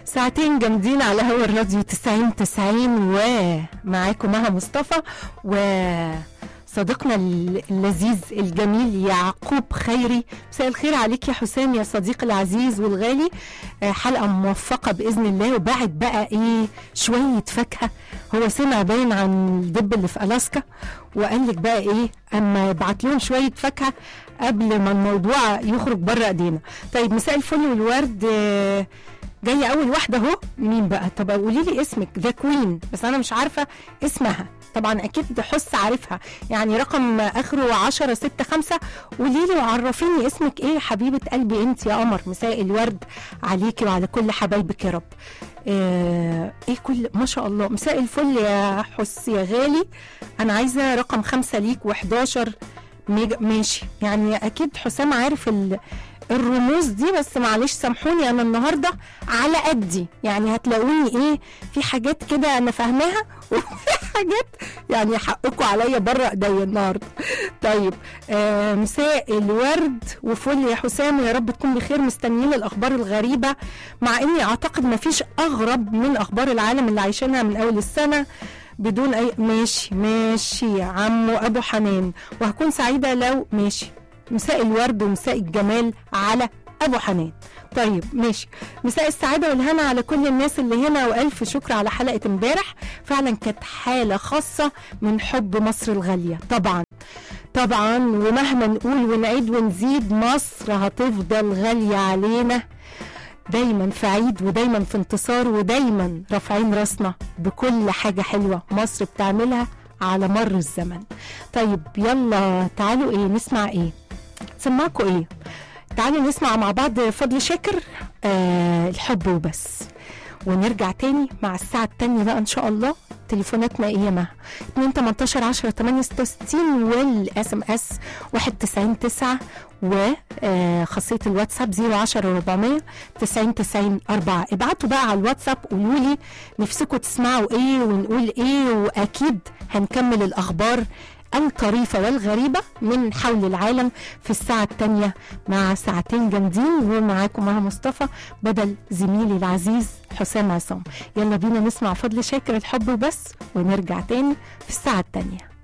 ساعتين جامدين على هوا الراديو 90 90 ومعاكم مها مصطفى وصديقنا اللذيذ الجميل يعقوب خيري مساء الخير عليك يا حسام يا صديقي العزيز والغالي آه، حلقة موفقة بإذن الله وبعد بقى إيه شوية فاكهة هو سمع باين عن الدب اللي في ألاسكا وقال لك بقى إيه أما يبعت لهم شوية فاكهة قبل ما الموضوع يخرج بره ايدينا طيب مساء الفل والورد آه، جايه اول واحده اهو مين بقى طب قولي لي اسمك ذا كوين بس انا مش عارفه اسمها طبعا اكيد حس عارفها يعني رقم اخره 10 6 5 قولي لي وعرفيني اسمك ايه حبيبه قلبي انت يا قمر مساء الورد عليكي وعلى كل حبايبك يا رب آه ايه كل ما شاء الله مساء الفل يا حس يا غالي انا عايزه رقم خمسة ليك و11 ميجا ماشي يعني اكيد حسام عارف ال الرموز دي بس معلش سامحوني انا النهارده على قدي يعني هتلاقوني ايه في حاجات كده انا فاهماها وفي حاجات يعني حقكم عليا بره ايديا النهارده طيب آه مساء الورد وفل يا حسام ويا رب تكون بخير مستنيين الاخبار الغريبه مع اني اعتقد ما فيش اغرب من اخبار العالم اللي عايشينها من اول السنه بدون اي ماشي ماشي يا عمو ابو حنان وهكون سعيده لو ماشي مساء الورد ومساء الجمال على ابو حنان طيب ماشي مساء السعاده والهنا على كل الناس اللي هنا والف شكر على حلقه امبارح فعلا كانت حاله خاصه من حب مصر الغاليه طبعا طبعا ومهما نقول ونعيد ونزيد مصر هتفضل غاليه علينا دايما في عيد ودايما في انتصار ودايما رافعين راسنا بكل حاجه حلوه مصر بتعملها على مر الزمن طيب يلا تعالوا ايه نسمع ايه سمعكوا ايه تعالوا نسمع مع بعض فضل شاكر آه الحب وبس ونرجع تاني مع الساعة التانية بقى إن شاء الله تليفوناتنا إيه يا مها 2 18 10 8 66 والاس ام اس 91 9 وخاصية الواتساب 010 400 90 90 4 ابعتوا بقى على الواتساب قولوا لي نفسكم تسمعوا ايه ونقول ايه واكيد هنكمل الاخبار الطريفة والغريبة من حول العالم في الساعة الثانية مع ساعتين جامدين ومعاكم مع مصطفى بدل زميلي العزيز حسام عصام يلا بينا نسمع فضل شاكر الحب وبس ونرجع تاني في الساعة الثانية